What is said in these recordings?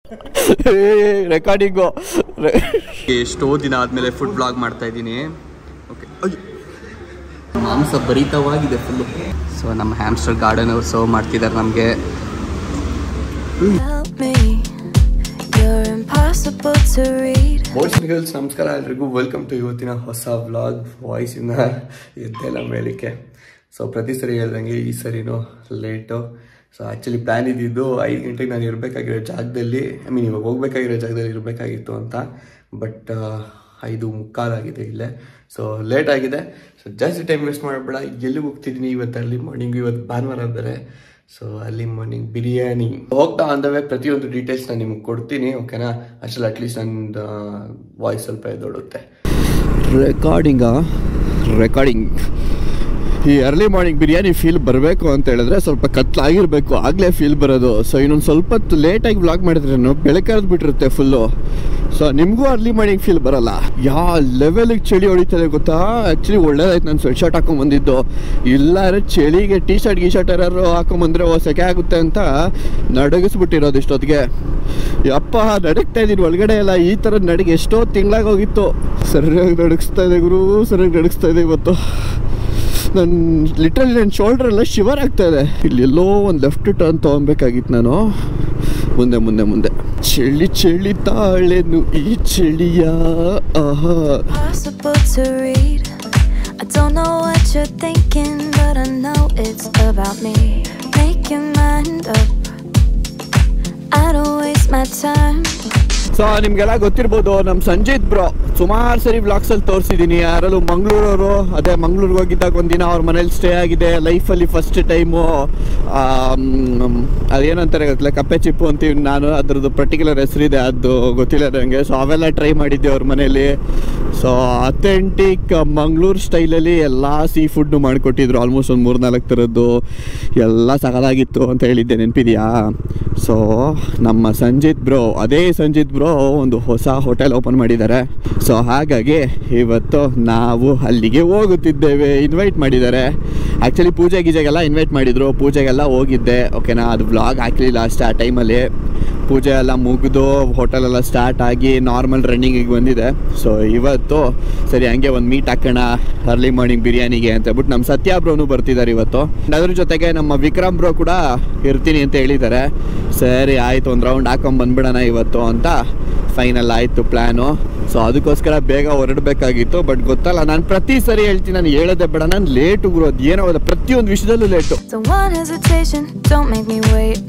Recording ಎಷ್ಟೋ ದಿನ ಆದಮೇಲೆ ಫುಡ್ ಬ್ಲಾಗ್ ಮಾಡ್ತಾ ಇದ್ದೀನಿ ಓಕೆ ಮಾಂಸ ಭರಿತವಾಗಿದೆ ಫುಲ್ಲು ಸೊ ನಮ್ಮ ಹ್ಯಾಮ್ಸ್ಟರ್ ಗಾರ್ಡನ್ ಅವ್ರು ಸರ್ವ್ ಮಾಡ್ತಿದ್ದಾರೆ ನಮಗೆ Help me. You're impossible to read. Boys and girls ನಮಸ್ಕಾರ ಎಲ್ರಿಗೂ ವೆಲ್ಕಮ್ ಟು ಇವತ್ತಿನ ಹೊಸ ವ್ಲಾಗ್ ವಾಯ್ಸಿಂದ ಎದ್ದೆಲ್ಲ ಮೇಲಿಕ್ಕೆ ಸೊ ಪ್ರತಿ ಸರಿ ಹೇಳ್ದಂಗೆ ಈ ಸರಿನೂ ಲೇಟು ಸೊ ಆ್ಯಕ್ಚುಲಿ ಪ್ಲ್ಯಾನ್ ಇದ್ದಿದ್ದು ಐದು ಗಂಟೆಗೆ ನಾನು ಇರಬೇಕಾಗಿರೋ ಜಾಗದಲ್ಲಿ ಐ ಮೀನ್ ಇವಾಗ ಹೋಗ್ಬೇಕಾಗಿರೋ ಜಾಗದಲ್ಲಿ ಇರಬೇಕಾಗಿತ್ತು ಅಂತ ಬಟ್ ಐದು ಮುಕ್ಕಾಲಾಗಿದೆ ಇಲ್ಲೇ ಸೊ ಲೇಟ್ ಆಗಿದೆ ಸೊ ಜಾಸ್ತಿ ಟೈಮ್ ವೇಸ್ಟ್ ಮಾಡಬೇಡ ಎಲ್ಲಿಗೆ ಹೋಗ್ತಿದ್ದೀನಿ ಇವತ್ತು ಅರ್ಲಿ ಮಾರ್ನಿಂಗ್ ಇವತ್ತು ಭಾನುವಾರ ಬೇರೆ ಸೊ ಅರ್ಲಿ ಮಾರ್ನಿಂಗ್ ಬಿರಿಯಾನಿ ಹೋಗ್ತಾ ಅಂದವೇ ಪ್ರತಿಯೊಂದು ಡೀಟೇಲ್ಸ್ ನಾನು ನಿಮ್ಗೆ ಕೊಡ್ತೀನಿ ಓಕೆನಾ ಅಷ್ಟಲ್ಲಿ ಅಟ್ಲೀಸ್ಟ್ ನನ್ನ ವಾಯ್ಸ್ ಸ್ವಲ್ಪ ಎದ್ದೋಡುತ್ತೆ ರೆಕಾರ್ಡಿಂಗಾ ರೆಕಾರ್ಡಿಂಗ್ ಈ ಅರ್ಲಿ ಮಾರ್ನಿಂಗ್ ಬಿರಿಯಾನಿ ಫೀಲ್ ಬರಬೇಕು ಅಂತ ಹೇಳಿದ್ರೆ ಸ್ವಲ್ಪ ಕತ್ಲಾಗಿರ್ಬೇಕು ಆಗಲೇ ಫೀಲ್ ಬರೋದು ಸೊ ಇನ್ನೊಂದು ಸ್ವಲ್ಪ ಹೊತ್ತು ಲೇಟಾಗಿ ವ್ಲಾಗ್ ಮಾಡಿದ್ರೇನು ಬೆಳಕರ್ದು ಬಿಟ್ಟಿರುತ್ತೆ ಫುಲ್ಲು ಸೊ ನಿಮಗೂ ಅರ್ಲಿ ಮಾರ್ನಿಂಗ್ ಫೀಲ್ ಬರಲ್ಲ ಯಾ ಲೆವೆಲಿಗೆ ಚಳಿ ಹೊಡಿತದೆ ಗೊತ್ತಾ ಆ್ಯಕ್ಚುಲಿ ಒಳ್ಳೇದಾಯ್ತು ನಾನು ಸ್ವೆಟ್ ಶರ್ಟ್ ಹಾಕೊಂಬಂದಿದ್ದು ಇಲ್ಲಾರೆ ಚಳಿಗೆ ಟೀ ಶರ್ಟ್ ಗೀ ಶರ್ಟ್ ಯಾರು ಹಾಕೊಂಬಂದ್ರೆ ಓ ಸೆಕೆ ಆಗುತ್ತೆ ಅಂತ ನಡಗಿಸ್ಬಿಟ್ಟಿರೋದು ಇಷ್ಟೊತ್ತಿಗೆ ಯಪ್ಪ ನಡಗ್ತಾ ಇದ್ದೀನಿ ಒಳಗಡೆ ಎಲ್ಲ ಈ ಥರ ನಡಿಗೆ ಎಷ್ಟೋ ತಿಂಗಳಾಗಿ ಹೋಗಿತ್ತು ಸರಿಯಾಗಿ ನಡಗಿಸ್ತಾ ಇದೆ ಗುರು ಸರಿಯಾಗಿ ನಡಗಿಸ್ತಾ ಇದೆ ಇವತ್ತು ನನ್ನ ಲಿಟ್ರಲಿ ನನ್ನ ಶೋಲ್ಡರ್ ಎಲ್ಲ ಶಿವರ್ ಆಗ್ತಾ ಇದೆ ಇಲ್ಲಿ ಎಲ್ಲೋ ಒಂದು ಲೆಫ್ಟ್ ಟರ್ನ್ ತೊಗೊಬೇಕಾಗಿತ್ತು ನಾನು ಮುಂದೆ ಮುಂದೆ ಮುಂದೆ ಚಳಿ ಚಳಿ ತಾಳೆನು ಈ ಚಳಿಯ ಆಹಾ Possible to read. I don't know what you're thinking, but I know it's about me. Make your mind up. I don't waste my time. So ನಿಮ್ಗೆಲ್ಲ ಗೊತ್ತಿರ್ಬೋದು ನಮ್ಮ ಸಂಜಿತ್ ಬ್ರೋ ಸುಮಾರು ಸರಿ ವ್ಲಾಗ್ಸಲ್ಲಿ ತೋರಿಸಿದ್ದೀನಿ ಯಾರಲ್ಲೂ ಮಂಗಳೂರವರು ಅದೇ ಮಂಗ್ಳೂರಿಗೆ ಹೋಗಿದ್ದಾಗ ಒಂದಿನ ಅವ್ರ ಮನೇಲಿ ಸ್ಟೇ ಆಗಿದೆ ಲೈಫಲ್ಲಿ ಫಸ್ಟ್ ಟೈಮು ಅದೇನಂತಾರೆ ಗೊತ್ತಿಲ್ಲ ಕಪ್ಪೆ ಚಿಪ್ಪು ಅಂತೀವಿ ನಾನು ಅದ್ರದ್ದು ಪರ್ಟಿಕ್ಯುಲರ್ ಹೆಸರಿದೆ ಅದು ಗೊತ್ತಿಲ್ಲ ನನಗೆ ಸೊ ಅವೆಲ್ಲ ಟ್ರೈ ಮಾಡಿದ್ದೆ ಅವ್ರ ಮನೇಲಿ ಸೊ ಅಥೆಂಟಿಕ್ ಮಂಗಳೂರು ಸ್ಟೈಲಲ್ಲಿ ಎಲ್ಲ ಸೀ ಫುಡ್ ಮಾಡಿಕೊಟ್ಟಿದ್ರು ಆಲ್ಮೋಸ್ಟ್ ಒಂದು ಮೂರು ನಾಲ್ಕು ಥರದ್ದು ಎಲ್ಲ ಸಗದಾಗಿತ್ತು ಅಂತ ಹೇಳಿದ್ದೆ ನೆನಪಿದೆಯಾ ಸೊ ನಮ್ಮ ಸಂಜಿತ್ ಬ್ರೋ ಅದೇ ಸಂಜಿತ್ ಬ್ರೋ ಒಂದು ಹೊಸ ಹೋಟೆಲ್ ಓಪನ್ ಮಾಡಿದ್ದಾರೆ ಸೊ ಹಾಗಾಗಿ ಇವತ್ತು ನಾವು ಅಲ್ಲಿಗೆ ಹೋಗುತ್ತಿದ್ದೇವೆ ಇನ್ವೈಟ್ ಮಾಡಿದ್ದಾರೆ ಆ್ಯಕ್ಚುಲಿ ಪೂಜೆ ಗೀಜೆಗೆಲ್ಲ ಇನ್ವೈಟ್ ಮಾಡಿದರು ಪೂಜೆಗೆಲ್ಲ ಹೋಗಿದ್ದೆ ಓಕೆನಾ ಅದು ಬ್ಲಾಗ್ ಹಾಕಲಿಲ್ಲ ಅಷ್ಟೇ ಆ ಟೈಮಲ್ಲಿ ಪೂಜೆ ಎಲ್ಲ ಮುಗಿದು ಹೋಟೆಲೆಲ್ಲ ಸ್ಟಾರ್ಟ್ ಆಗಿ ನಾರ್ಮಲ್ ರನ್ನಿಂಗಿಗೆ ಬಂದಿದೆ ಸೊ ಇವತ್ತು ಸರಿ ಹಂಗೆ ಒಂದು ಮೀಟ್ ಹಾಕೋಣ ಅರ್ಲಿ ಮಾರ್ನಿಂಗ್ ಬಿರಿಯಾನಿಗೆ ಅಂತ ಹೇಳ್ಬಿಟ್ಟು ನಮ್ಮ ಸತ್ಯ ಬ್ರೋನು ಬರ್ತಿದ್ದಾರೆ ಇವತ್ತು ಅದ್ರ ಜೊತೆಗೆ ನಮ್ಮ ವಿಕ್ರಮ್ ಬ್ರೋ ಕೂಡ ಇರ್ತೀನಿ ಅಂತ ಹೇಳಿದ್ದಾರೆ ಸರಿ ಆಯಿತು ಒಂದು ರೌಂಡ್ ಹಾಕೊಂಡ್ ಬಂದ್ಬಿಡೋಣ ಇವತ್ತು ಅಂತ ಫೈನಲ್ ಆಯಿತು ಪ್ಲ್ಯಾನು ಸೊ ಅದಕ್ಕೋಸ್ಕರ ಬೇಗ ಹೊರಡಬೇಕಾಗಿತ್ತು ಬಟ್ ಗೊತ್ತಲ್ಲ ನಾನು ಪ್ರತಿ ಸರಿ ಹೇಳ್ತೀನಿ ನಾನು ಹೇಳೋದೇ ಬೇಡ ನಾನು ಲೇಟು ಗುರು ಅದು ಏನೋ ಅದ ಪ್ರತಿಯೊಂದು ವಿಷಯದಲ್ಲೂ late So one hesitation, don't make me wait.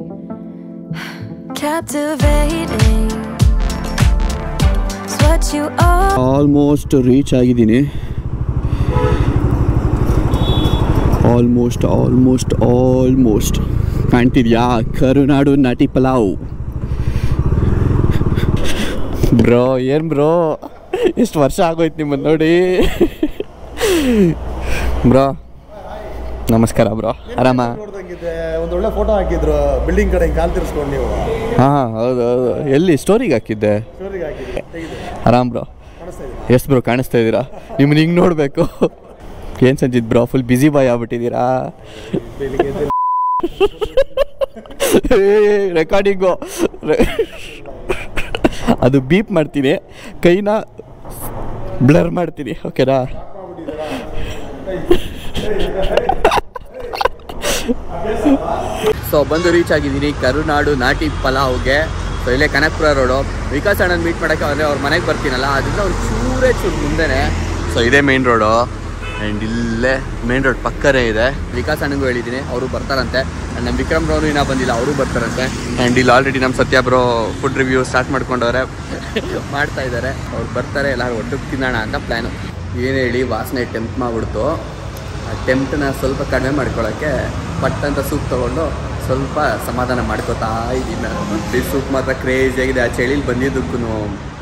Captivating. It's what you are. Almost reach ಆಗಿದ್ದೀನಿ ಆಲ್ಮೋಸ್ಟ್ ಆಲ್ಮೋಸ್ಟ್ ಆಲ್ಮೋಸ್ಟ್ ಕಾಣ್ತಿದ್ಯಾ ಕರುನಾಡು ನಾಟಿ ಪಲಾವ್ ಬ್ರೋ ಏನು ಬ್ರೋ ಎಷ್ಟು ವರ್ಷ ಆಗೋಯ್ತು ನಿಮ್ಮನ್ನು ನೋಡಿ ಬ್ರೋ ನಮಸ್ಕಾರ ಬ್ರೋ ಆರಾಮ ನೋಡ್ದಂಗಿದೆ ಒಂದು ಒಳ್ಳೆ ಫೋಟೋ ಹಾಕಿದ್ರು ಬಿಲ್ಡಿಂಗ್ ಕಡೆ ಹಿಂಗ್ ಕಾಲ್ ತಿರ್ಸ್ಕೊಂಡು ನೀವು ಹಾಂ ಹೌದು ಹೌದು ಎಲ್ಲಿ ಸ್ಟೋರಿಗೆ ಹಾಕಿದ್ದೆ ಸ್ಟೋರಿಗೆ ಹಾಕಿದ್ರಿ ತೆಗೆದು ಆರಾಮ್ ಬ್ರೋ ಕಾಣಿಸ್ತಾ ಇದೆ ಎಸ್ ಬ್ರೋ ಕಾಣಿಸ್ತಾ ಇದ್ದೀರಾ ನಿಮ್ಮನ್ನ ಹಿಂಗೆ ನೋಡಬೇಕು ಏನು Sanjith bro full busy boy ಆಗ್ಬಿಟ್ಟಿದ್ದೀರಾ ರೆಕಾರ್ಡಿಂಗು ಅದು ಬೀಪ್ ಮಾಡ್ತೀನಿ ಕೈನ ಬ್ಲರ್ ಮಾಡ್ತೀನಿ ಓಕೆನಾ ಸೊ ಬಂದು ರೀಚ್ ಆಗಿದ್ದೀನಿ ಕರುನಾಡು ನಾಟಿ ಪಲಾವ್ಗೆ ಸೊ ಇಲ್ಲೇ ಕನಕಪುರ ರೋಡು ವಿಕಾಸ್ ಅಣ್ಣನ ಮೀಟ್ ಮಾಡೋಕ್ಕೆ ಅಂದರೆ ಅವ್ರ ಮನೆಗೆ ಬರ್ತೀನಲ್ಲ ಅದರಿಂದ ಒಂದು ಚೂರೇ ಚೂರು ಮುಂದೆನೆ ಸೊ ಇದೇ ಮೇನ್ ರೋಡು ಆ್ಯಂಡ್ ಇಲ್ಲೇ ಮೇನ್ ರೋಡ್ ಪಕ್ಕನೇ ಇದೆ ವಿಕಾಸ್ ಅಣ್ಣಂಗೂ ಹೇಳಿದ್ದೀನಿ ಅವರು ಬರ್ತಾರಂತೆ ಆ್ಯಂಡ್ ನಮ್ಮ ವಿಕ್ರಮ್ ಬ್ರೋನು ಇನ್ನೂ ಬಂದಿಲ್ಲ ಅವರು ಬರ್ತಾರಂತೆ ಆ್ಯಂಡ್ ಇಲ್ಲಿ ಆಲ್ರೆಡಿ ನಮ್ಮ Satya bro food review start ಮಾಡ್ಕೊಂಡವ್ರೆ ಮಾಡ್ತಾ ಇದ್ದಾರೆ ಅವ್ರು ಬರ್ತಾರೆ ಎಲ್ಲರೂ ಒಟ್ಟಿಗೆ ತಿನ್ನೋಣ ಅಂತ ಪ್ಲ್ಯಾನು ಏನು ಹೇಳಿ ವಾಸನೆ ಟೆಂಪ್ ಮಾಡಿಬಿಡ್ತು ಆ ಟೆಂಪ್ಟನ್ನ ಸ್ವಲ್ಪ ಕಡಿಮೆ ಮಾಡ್ಕೊಳ್ಳೋಕ್ಕೆ ಪಟ್ ಅಂತ ಸೂಪ್ ತೊಗೊಂಡು ಸ್ವಲ್ಪ ಸಮಾಧಾನ ಮಾಡ್ಕೋತಾ ಇದ್ದೀನಿ ನಾನು ಈ ಸೂಪ್ ಮಾತ್ರ ಕ್ರೇಜಿ ಆಗಿದೆ ಆ ಚಳಿಲಿ ಬಂದಿದ್ದಕ್ಕೂ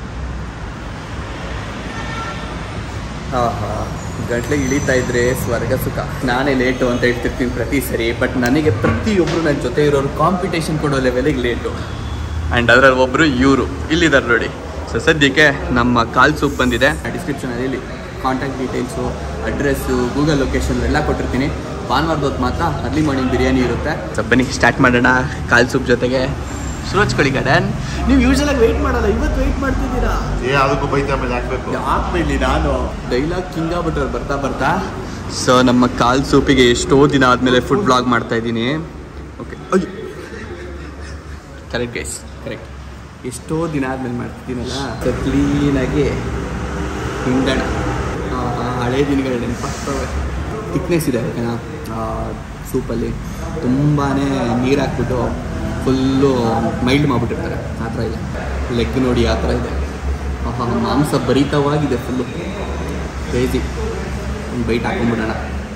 ಆಹಾ ಗಂಟ್ಲಿಗೆ ಇಳಿತಾ ಇದ್ರೆ ಸ್ವರ್ಗ ಸುಖ ನಾನೇ ಲೇಟು ಅಂತ ಹೇಳ್ತಿರ್ತೀನಿ ಪ್ರತಿ ಸರಿ ಬಟ್ ನನಗೆ ಪ್ರತಿಯೊಬ್ಬರು ನನ್ನ ಜೊತೆ ಇರೋರು ಕಾಂಪಿಟೇಷನ್ ಕೊಡೋ ಲೆವೆಲಿಗೆ ಲೇಟು ಆ್ಯಂಡ್ ಅದರಲ್ಲಿ ಒಬ್ಬರು ಇವರು ಇಲ್ಲಿದ್ದಾರೆ ನೋಡಿ ಸೊ ಸದ್ಯಕ್ಕೆ ನಮ್ಮ ಕಾಲ್ ಸೂಪ್ ಬಂದಿದೆ ಡಿಸ್ಕ್ರಿಪ್ಷನಲ್ಲಿ ಇಲ್ಲಿ contact details address Google location ಎಲ್ಲ ಕೊಟ್ಟಿರ್ತೀನಿ ಭಾನುವಾರದ ಹೊತ್ತು ಮಾತ್ರ ಅರ್ಲಿ ಮಾರ್ನಿಂಗ್ ಬಿರಿಯಾನಿ ಇರುತ್ತೆ ಸೊ ಬನ್ನಿ ಸ್ಟಾರ್ಟ್ ಮಾಡೋಣ ಕಾಲ್ ಸೂಪ್ ಜೊತೆಗೆ ಸುರೋಜ್ಕೊಳ್ಳಿ ಗಾರ್ಡನ್ ನೀವು ಯೂಶಲಾಗಿ ವೆಯ್ಟ್ ಮಾಡಲ್ಲ ಇವತ್ತು ವೆಯ್ಟ್ ಮಾಡ್ತಿದ್ದೀರಾ ಏ ಅದಕ್ಕೂ ಬೈತಾ ಮೇಲೆ ಹಾಕ್ಬೇಕು ಯಾಕೆ ಬಿಡ್ಲಿ ನಾನು ಡೈಲಾಗ್ ಕಿಂಗ್ ಆಗ್ಬಿಟ್ರೆ ಬರ್ತಾ ಬರ್ತಾ ಸೊ ನಮ್ಮ ಕಾಲ್ ಸೂಪಿಗೆ ಎಷ್ಟೋ ದಿನ ಆದಮೇಲೆ ಫುಡ್ ಬ್ಲಾಗ್ ಮಾಡ್ತಾ ಇದ್ದೀನಿ ಓಕೆ ಅಯ್ಯೋ ಕರೆಕ್ಟ್ ಗೈಸ್ ಕರೆಕ್ಟ್ ಎಷ್ಟೋ ದಿನ ಆದ್ಮೇಲೆ ಮಾಡ್ತಿದ್ದೀನಲ್ಲ ಸೊ ಕ್ಲೀನಾಗಿ ಹಿಂಡಣ ಆ, ಆ ಹಳೆ ದಿನಗಳು ನೆನಪಾಗ್ತವೆ ಥಿಕ್ನೆಸ್ ಇದೆ ಓಕೆನಾ ಸೂಪಲ್ಲಿ ತುಂಬಾ ನೀರು ಹಾಕ್ಬಿಟ್ಟು ಫುಲ್ಲು ಮೈಲ್ಡ್ ಮಾಡಿಬಿಟ್ಟಿರ್ತಾರೆ ಆ ಥರ ಇದೆ ಲೆಗ್ ನೋಡಿ ಆ ಥರ ಇದೆ ಆಹಾ ಮಾಂಸ ಭರಿತವಾಗಿದೆ ಫುಲ್ಲು ಕ್ರೇಜಿ ಒಂದು ಬೈಟ್ ಹಾಕೊಂಡ್ಬಿಡೋಣ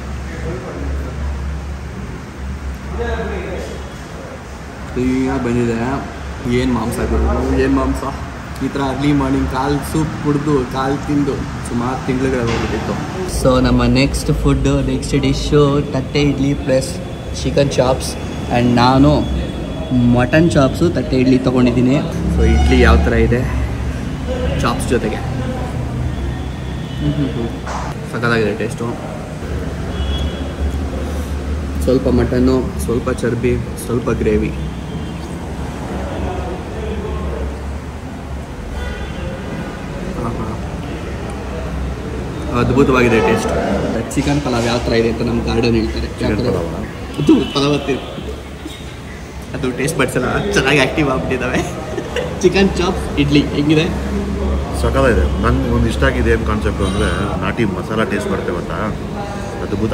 ಕ್ಲೀನಾಗಿ ಬಂದಿದೆ ಏನು ಮಾಂಸ ಏನು ಮಾಂಸ ಈ ಥರ ಅರ್ಲಿ ಮಾರ್ನಿಂಗ್ ಕಾಲು ಸೂಪ್ ಕುಡಿದು ಕಾಲು ತಿಂದು ಸುಮಾರು ತಿಂಗಳುಗಳು ಹೋಗ್ಬಿಟ್ಟಿತ್ತು ಸೊ ನಮ್ಮ next food next dish thatte idli plus chicken chops and ನಾನು ಮಟನ್ ಚಾಪ್ಸು ತಟ್ಟೆ ಇಡ್ಲಿ ತೊಗೊಂಡಿದ್ದೀನಿ ಸೊ ಇಡ್ಲಿ ಯಾವ ಥರ ಇದೆ ಚಾಪ್ಸ್ ಜೊತೆಗೆ ಸಖತ್ತಾಗಿದೆ ಟೇಸ್ಟು ಸ್ವಲ್ಪ ಮಟನ್ನು ಸ್ವಲ್ಪ ಚರ್ಬಿ ಸ್ವಲ್ಪ ಗ್ರೇವಿ ಅದ್ಭುತವಾಗಿದೆ ಟೇಸ್ಟ್ ಚಿಕನ್ ಪಲಾವ್ ಯಾವ ಥರ ಇದೆ ಅಂತ ನಮ್ಮ ಗಾರ್ಡನ್ ಹೇಳ್ತಾರೆ Chicken ಪಲಾವ? ಅದು ಪಲಾವತ್ತಿ ಅದು ಟೇಸ್ಟ್ ಬಡ್ಸಲ್ಲ ಚೆನ್ನಾಗಿ ಆ್ಯಕ್ಟಿವ್ ಆಗ್ಬಿಟ್ಟಿದ್ದಾವೆ ಚಿಕನ್ ಚಾಪ್ ಇಡ್ಲಿ ಹೆಂಗಿದೆ ಸಕಲ ನಂಗೆ ಒಂದು ಇಷ್ಟ ಆಗಿದೆ ಏನು ಕಾನ್ಸೆಪ್ಟ್ ಅಂದರೆ ನಾಟಿ ಮಸಾಲ ಟೇಸ್ಟ್ ಬರ್ತೇವೆ ಗೊತ್ತಾ ಅದ್ಭುತ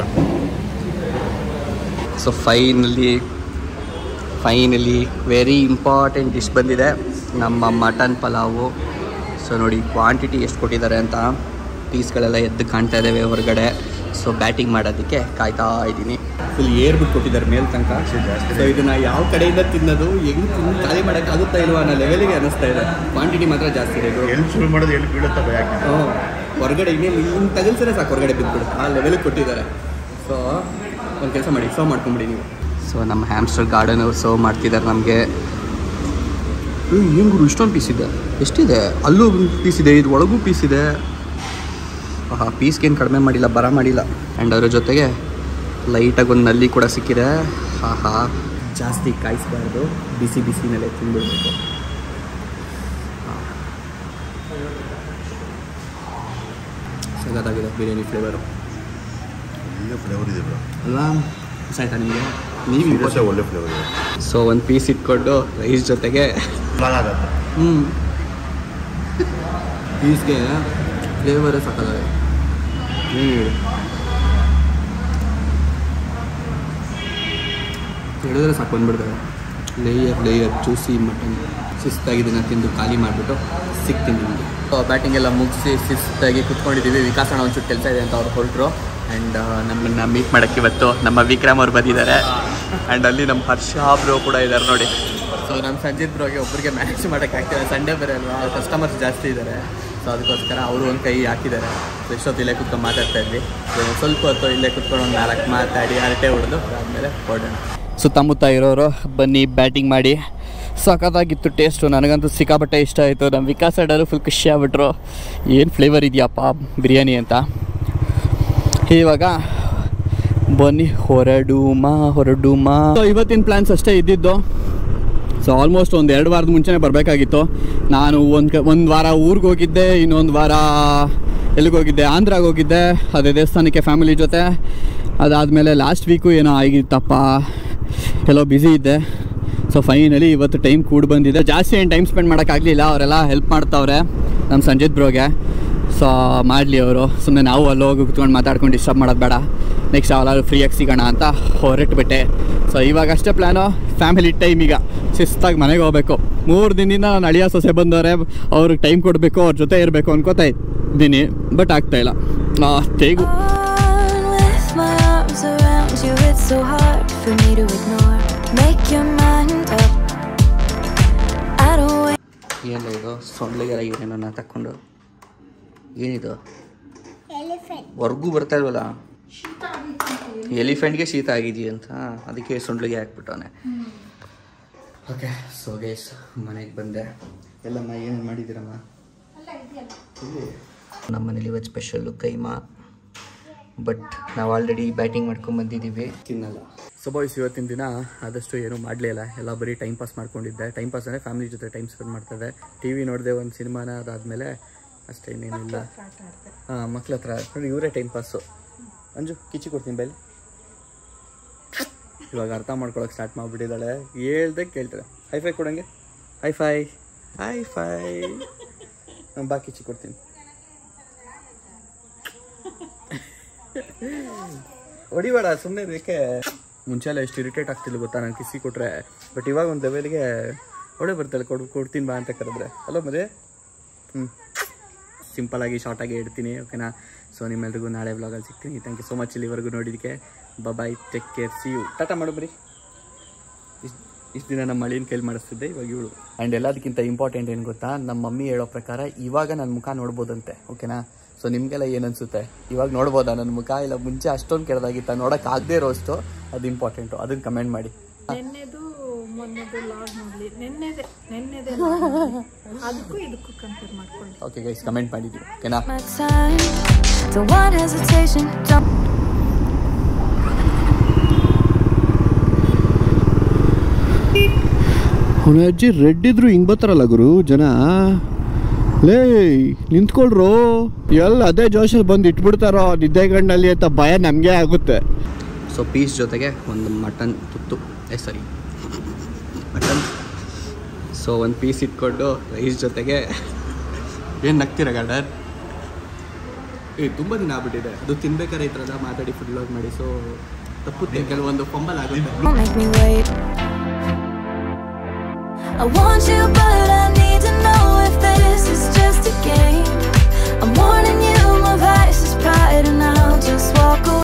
so finally finally very important dish ಬಂದಿದೆ ನಮ್ಮ ಮಟನ್ ಪಲಾವು ಸೊ ನೋಡಿ ಕ್ವಾಂಟಿಟಿ ಎಷ್ಟು ಕೊಟ್ಟಿದ್ದಾರೆ ಅಂತ ಪೀಸ್ಗಳೆಲ್ಲ ಎದ್ದು ಕಾಣ್ತಾ ಇದ್ದಾವೆ ಹೊರಗಡೆ ಸೊ ಬ್ಯಾಟಿಂಗ್ ಮಾಡೋದಕ್ಕೆ ಕಾಯ್ತಾ ಇದ್ದೀನಿ ಫುಲ್ ಏರ್ಬಿಟ್ಟು ಕೊಟ್ಟಿದ್ದಾರೆ ಮೇಲ್ ತನಕ ಸೊ ಇದನ್ನು ಯಾವ ಕಡೆಯಿಂದ ತಿನ್ನೋದು ಹೆಂಗೆ ತಿಂದು ಖಾಲಿ ಮಾಡೋಕ್ಕಾಗುತ್ತಾ ಇಲ್ವಾ ಅನ್ನೋ ಲೆವೆಲಿಗೆ ಅನ್ನಿಸ್ತಾ ಇದೆ ಕ್ವಾಂಟಿಟಿ ಮಾತ್ರ ಜಾಸ್ತಿ ಇದೆ ಇದು ಎಲ್ಲಿ ಶುರು ಮಾಡೋದು ಎಲ್ಲಿ ಬೀಳುತ್ತಾ ಭಯ ಆಗ್ತಿದೆ ಹ್ಮ್. ಹೊರಗಡೆ ಇನ್ನೇನು ಹಿಂಗೆ ತಗಲ್ಸರೆ ಸಾಕು ಹೊರಗಡೆ ಬಿದ್ದುಬಿಡುತ್ತೆ ಆ ಲೆವೆಲಿಗೆ ಕೊಟ್ಟಿದ್ದಾರೆ ಸೊ ಒಂದು ಕೆಲಸ ಮಾಡಿ ಸರ್ವ್ ಮಾಡ್ಕೊಂಬಿಡಿ ನೀವು ಸೊ ನಮ್ಮ ಹ್ಯಾಮ್ಸ್ಟರ್ ಗಾರ್ಡನ್ ಅವ್ರು ಸರ್ವ್ ಮಾಡ್ತಿದ್ದಾರೆ ನಮಗೆ ಏನು ಗುರು ಇಷ್ಟೊಂದು ಪೀಸ್ ಇದೆ ಎಷ್ಟಿದೆ ಅಲ್ಲೂ ಪೀಸ್ ಇದೆ ಇದು ಒಳಗೂ ಪೀಸ್ ಇದೆ ಹಾಂ ಪೀಸ್ಗೇನು ಕಡಿಮೆ ಮಾಡಿಲ್ಲ ಬರ ಮಾಡಿಲ್ಲ ಆ್ಯಂಡ್ ಅದ್ರ ಜೊತೆಗೆ ಲೈಟಾಗಿ ಒಂದು ನಲ್ಲಿ ಕೂಡ ಸಿಕ್ಕಿದೆ ಹಾಂ ಹಾಂ ಜಾಸ್ತಿ ಕಾಯಿಸಬಾರ್ದು ಬಿಸಿ ಬಿಸಿನಲ್ಲೇ ತಿಂದ್ಬಿಡ್ಬೇಕು ಸಗತ್ತಾಗಿದೆ ಬಿರಿಯಾನಿ ಫ್ಲೇವರು ಒಳ್ಳೆ ಫ್ಲೇವರ್ ಇದೆ ಬ್ರೋ ಅಲ್ವಾ ಇಷ್ಟ ಆಯ್ತಾ ನಿಮಗೆ ನೀವು ಸೀರಿಯಸ್ ಒಳ್ಳೆ ಫ್ಲೇವರ್ ಇದೆ ಸೊ ಒಂದು ಪೀಸ್ ಇಟ್ಕೊಂಡು ರೈಸ್ ಜೊತೆಗೆ ಆಗತ್ತೆ ಹ್ಞೂ ಪೀಸ್ಗೆ ಫ್ಲೇವರೇ ಸಾಕಾಗಿದೆ ಹ್ಞೂ ಹೇಳಿದ್ರೆ ಸಾಕು ಬಂದ್ಬಿಡ್ತಾರೆ ಲೇಯರ್ ಲೇಯರ್ ಜ್ಯೂಸಿ ಮಟನ್ ಶಿಸ್ತಾಗಿದ್ದನ್ನು ತಿಂದು ಖಾಲಿ ಮಾಡಿಬಿಟ್ಟು ಸಿಗ್ತೀನಿ ನಿಮಗೆ ಬ್ಯಾಟಿಂಗ್ ಎಲ್ಲ ಮುಗಿಸಿ ಶಿಸ್ತಾಗಿ ಕುತ್ಕೊಂಡಿದ್ದೀವಿ ವಿಕಾಸಣ್ಣ ಒಂಚೂರು ಕೆಲಸ ಇದೆ ಅಂತ ಅವ್ರು ಹೊರಟರು ಆ್ಯಂಡ್ ನಮ್ಮನ್ನು ಮೀಟ್ ಮಾಡೋಕ್ಕೆ ಇವತ್ತು ನಮ್ಮ ವಿಕ್ರಮ್ ಅವ್ರು ಬಂದಿದ್ದಾರೆ ಆ್ಯಂಡ್ ಅಲ್ಲಿ ನಮ್ಮ ಹರ್ಷ ಬ್ರೋ ಕೂಡ ಇದ್ದಾರೆ ನೋಡಿ ಸೊ ನಮ್ಮ ಸಂಜಿತ್ ಬ್ರೋಗೆ ಒಬ್ಬರಿಗೆ ಮ್ಯಾನೇಜ್ ಮಾಡೋಕ್ಕಾಗ್ತಿದೆ ಸಂಡೇ ಬೇರೆ ಅಲ್ವಾ ಕಸ್ಟಮರ್ಸ್ ಜಾಸ್ತಿ ಇದ್ದಾರೆ ಸೊ ಅದಕ್ಕೋಸ್ಕರ ಅವರು ಒಂದು ಕೈ ಹಾಕಿದ್ದಾರೆ ಸೊ ಇಷ್ಟೊತ್ತು ಇಲ್ಲೇ ಕುತ್ಕೊಂಡು ಮಾತಾಡ್ತಾ ಇದ್ವಿ So, ಸ್ವಲ್ಪ ಹೊತ್ತು ಇಲ್ಲೇ ಕುತ್ಕೊಂಡು ಒಂದು ನಾಲ್ಕು ಮಾತಾಡಿ ಹರಟೆ ಹೊಡೆದು ಆದಮೇಲೆ ಹೊರಡೋಣ ಸುತ್ತಮುತ್ತ ಇರೋರು ಬನ್ನಿ ಬ್ಯಾಟಿಂಗ್ ಮಾಡಿ ಸಖತ್ತಾಗಿತ್ತು ಟೇಸ್ಟು ನನಗಂತೂ ಸಿಕ್ಕಾಪಟ್ಟೆ ಇಷ್ಟ ಆಯಿತು ನಮ್ಮ ವಿಕಾಸ್ ಅಡ್ಡರು ಫುಲ್ ಖುಷಿ ಆಗ್ಬಿಟ್ರು ಏನು ಫ್ಲೇವರ್ ಇದೆಯಪ್ಪ ಬಿರಿಯಾನಿ ಅಂತ ಇವಾಗ ಬನ್ನಿ ಹೊರಡುಮ ಹೊರಡುಮ ಸೊ ಇವತ್ತಿನ ಪ್ಲ್ಯಾನ್ಸ್ ಅಷ್ಟೇ ಇದ್ದಿದ್ದು ಸೊ ಆಲ್ಮೋಸ್ಟ್ ಒಂದು ಎರಡು ವಾರದ ಮುಂಚೆನೇ ಬರಬೇಕಾಗಿತ್ತು ನಾನು ಒಂದು ಕ ಒಂದು ವಾರ ಊರಿಗೆ ಹೋಗಿದ್ದೆ ಇನ್ನೊಂದು ವಾರ ಎಲ್ಲಿಗೆ ಹೋಗಿದ್ದೆ ಆಂಧ್ರಾಗೆ ಹೋಗಿದ್ದೆ ಅದೇ ದೇವಸ್ಥಾನಕ್ಕೆ ಫ್ಯಾಮಿಲಿ ಜೊತೆ ಅದಾದಮೇಲೆ ಲಾಸ್ಟ್ ವೀಕು ಏನೋ ಆಗಿತ್ತಪ್ಪ ಎಲ್ಲೋ ಬ್ಯುಸಿ ಇದ್ದೆ ಸೊ ಫೈನಲಿ ಇವತ್ತು ಟೈಮ್ ಕೂಡ ಬಂದಿದೆ ಜಾಸ್ತಿ ಏನು ಟೈಮ್ ಸ್ಪೆಂಡ್ ಮಾಡೋಕ್ಕಾಗಲಿಲ್ಲ ಅವರೆಲ್ಲ ಹೆಲ್ಪ್ ಮಾಡ್ತಾವ್ರೆ ನಮ್ಮ ಸಂಜಿತ್ ಬ್ರೋಗೆ ಸೊ ಮಾಡಲಿ ಅವರು ಸುಮ್ಮನೆ ನಾವು ಅಲ್ಲಿ ಹೋಗಿ ಕುತ್ಕೊಂಡು ಮಾತಾಡ್ಕೊಂಡು ಡಿಸ್ಟರ್ಬ್ ಮಾಡೋದು ಬೇಡ ನೆಕ್ಸ್ಟ್ ಯಾವಾಗಲಾದ್ರು ಫ್ರೀಯಾಗಿ ಸಿಗೋಣ ಅಂತ ಹೊರಟ್ಬಿಟ್ಟೆ ಸೊ ಇವಾಗ ಅಷ್ಟೇ ಪ್ಲ್ಯಾನು ಫ್ಯಾಮಿಲಿ ಟೈಮ್ ಈಗ ಶಿಸ್ತಾಗಿ ಮನೆಗೆ ಹೋಗ್ಬೇಕು ಮೂರು ದಿನದಿಂದ ನಾನು ಅಳಿಯ ಸೊಸೆ ಬಂದವರೆ ಅವ್ರಿಗೆ ಟೈಮ್ ಕೊಡಬೇಕು ಅವ್ರ ಜೊತೆ ಇರಬೇಕು ಅನ್ಕೋತಾ ಇದ್ದೀನಿ ಬಟ್ ಆಗ್ತಾಯಿಲ್ಲ ತೇಗು On with my arms around you, it's so hard for me to ignore. Make your mind up. I don't wait. ಏನು ಇದು ಸೊಂಡ್ಲಿಗೆಲ್ಲ ಏನೇನೋ ತಕ್ಕೊಂಡು ಏನಿದು ಹೊರ್ಗೂ ಬರ್ತಾ ಇಲ್ವಲ್ಲ ಎಲಿಫೆಂಟ್ಗೆ ಶೀತ ಆಗಿದೆಯಂತ ಅದಕ್ಕೆ ಸೊಂಡ್ಲಿಗೆ ಹಾಕ್ಬಿಟ್ಟವನೆ ಓಕೆ ಸೊ ಗೈಸ್ ಮನೆಗೆ ಬಂದೆ ಎಲ್ಲಮ್ಮ ಏನೇನು ಮಾಡಿದ್ದೀರಮ್ಮ ಇಲ್ಲಿ. ನಮ್ಮ ಮನೇಲಿ ಇವತ್ತು ಸ್ಪೆಷಲ್ಲು ಕೈಮಾ ಬಟ್ ನಾವು ಆಲ್ರೆಡಿ ಬ್ಯಾಟಿಂಗ್ ಮಾಡ್ಕೊಂಡು ಬಂದಿದ್ದೀವಿ ತಿನ್ನಲ್ಲ ಸೊ ಬಾಯ್ಸ್ ಇವತ್ತಿನ ದಿನ ಆದಷ್ಟು ಏನೂ ಮಾಡಲಿಲ್ಲ ಎಲ್ಲ ಬರೀ ಟೈಮ್ ಪಾಸ್ ಮಾಡ್ಕೊಂಡಿದ್ದೆ ಟೈಮ್ ಪಾಸ್ ಅಂದರೆ ಫ್ಯಾಮಿಲಿ ಜೊತೆ ಟೈಮ್ ಸ್ಪೆಂಡ್ ಮಾಡ್ತಾಯಿದ್ದೆ ಟಿ ವಿ ನೋಡಿದೆ ಒಂದು ಸಿನಿಮಾನ ಅದಾದಮೇಲೆ ಅಷ್ಟೇ ಇನ್ನೇನಿಲ್ಲ ಹಾಂ ಮಕ್ಳ ಹತ್ರ ನೋಡಿ ಇವರೇ ಟೈಮ್ ಪಾಸು ಅಂಜು ಕಿಚ್ಚಿ ಕೊಡ್ತೀನಿ ಬೈಲಿ ಇವಾಗ ಅರ್ಥ ಮಾಡ್ಕೊಳಕ್ಕೆ ಸ್ಟಾರ್ಟ್ ಮಾಡಿಬಿಟ್ಟಿದ್ದಾಳೆ ಹೇಳ್ದೆ ಕೇಳ್ತಾರೆ ಹೈ ಫೈ ಕೊಡಂಗೆ ಹೈ ಫೈ ಹೈ ಫೈ ನಾನು ಬಾ ಕಿಚ್ಚಿ ಕೊಡ್ತೀನಿ ಹೊಡಿಬೇಡ ಸುಮ್ಮನೆ ಬೇಕೆ ಮುಂಚೆ ಎಲ್ಲ ಎಷ್ಟು ಇರಿಟೇಟ್ ಆಗ್ತಿಲ್ಲ ಗೊತ್ತಾ ನಾನು ಕಿಸಿ ಕೊಟ್ರೆ ಬಟ್ ಇವಾಗ ಒಂದು ಲೆವೆಲ್ಗೆ ಹೊಡೆ ಬರ್ತಾಳೆ ಕೊಡು ಕೊಡ್ತೀನಿ ಬಾ ಅಂತ ಕರೆದ್ರೆ ಅಲೋ ಮದುವೆ ಹ್ಞೂ ಸಿಂಪಲಾಗಿ ಶಾರ್ಟಾಗಿ ಇಡ್ತೀನಿ ಓಕೆನಾ ಸೊ ನಿಮ್ಮೆಲ್ರಿಗೂ ನಾಳೆ ವ್ಲಾಗಲ್ಲಿ ಸಿಗ್ತೀನಿ ಥ್ಯಾಂಕ್ ಯು ಸೊ ಮಚ್ ಇಲ್ಲಿವರೆಗೂ ನೋಡಿದ್ದಕ್ಕೆ bye take care see you tata ಮಾಡು ಬರೀ ಇಷ್ಟು ಇಷ್ಟು ದಿನ ನಮ್ಮ ಮಳಿನ ಕೈಲಿ ಮಾಡಿಸ್ತಿದ್ದೆ ಇವಾಗ ಇವಳು ಆ್ಯಂಡ್ ಎಲ್ಲದಕ್ಕಿಂತ ಇಂಪಾರ್ಟೆಂಟ್ ಏನು ಗೊತ್ತಾ ನಮ್ಮ ಮಮ್ಮಿ ಹೇಳೋ ಪ್ರಕಾರ ಇವಾಗ ನನ್ನ ಮುಖ ನೋಡ್ಬೋದಂತೆ ಓಕೆನಾ ಸೊ ನಿಮಗೆಲ್ಲ ಏನು ಅನ್ಸುತ್ತೆ ಇವಾಗ ನೋಡ್ಬೋದಾ ನನ್ನ ಮುಖ ಇಲ್ಲ ಮುಂಚೆ ಅಷ್ಟೊಂದು ಕೆಡ್ದಾಗಿತ್ತ ನೋಡೋಕೆ ಆಗದೇ ಇರೋಷ್ಟು ಅದು ಇಂಪಾರ್ಟೆಂಟು ಅದನ್ನು ಕಮೆಂಟ್ ಮಾಡಿ ನೆನ್ನೆದು ಮೊನ್ನೆದು ಲಾಗ್ ನೋಡ್ಲಿ ನೆನ್ನೆದೆ ನೆನ್ನೆದೆ ಅದಕ್ಕೂ ಇದಕ್ಕೂ ಕಂಪೇರ್ ಮಾಡ್ಕೊಳ್ಳಿ ಓಕೆ ಗೈಸ್ ಕಮೆಂಟ್ ಮಾಡಿದ್ದೀವಿ ಓಕೆನಾ My time, don't want hesitation, don't. ಅವನ ಅಜ್ಜಿ ರೆಡ್ ಇದ್ರು ಹಿಂಗ್ ಬರ್ತಾರಲ್ಲ ಗುರು ಜನ ಲೇ ನಿಂತ್ಕೊಳ್ರು ಎಲ್ಲ ಅದೇ ಜೋಶಲ್ಲಿ ಬಂದು ಇಟ್ಬಿಡ್ತಾರೋ ನಿದ್ದೆಗಣ್ಣಲ್ಲಿ ಅಂತ ಭಯ ನಮಗೆ ಆಗುತ್ತೆ ಸೊ ಪೀಸ್ ಜೊತೆಗೆ ಒಂದು ಮಟನ್ ತುತ್ತು ಏ ಸರಿ ಮಟನ್ ಸೊ ಒಂದು ಪೀಸ್ ಇಟ್ಕೊಂಡು ರೈಸ್ ಜೊತೆಗೆ ಏನು ನಗ್ತೀರ ಗಾರ್ಡರ್ ಏ ತುಂಬ ದಿನ ಆಗ್ಬಿಟ್ಟಿದೆ ಅದು ತಿನ್ಬೇಕಾದ್ರೆ ಈ ಥರದ ಮಾತಾಡಿ ಫುಡ್ ಲಾಗ್ ಮಾಡಿ ಸೊ ತಪ್ಪುತ್ತೆ ಕೆಲವೊಂದು ಫಂಬಲ್ ಆಗುತ್ತೆ Don't make me wait. I want you, but I need to know if this is just a game. I'm warning you, my vice is pride, and I'll just walk away.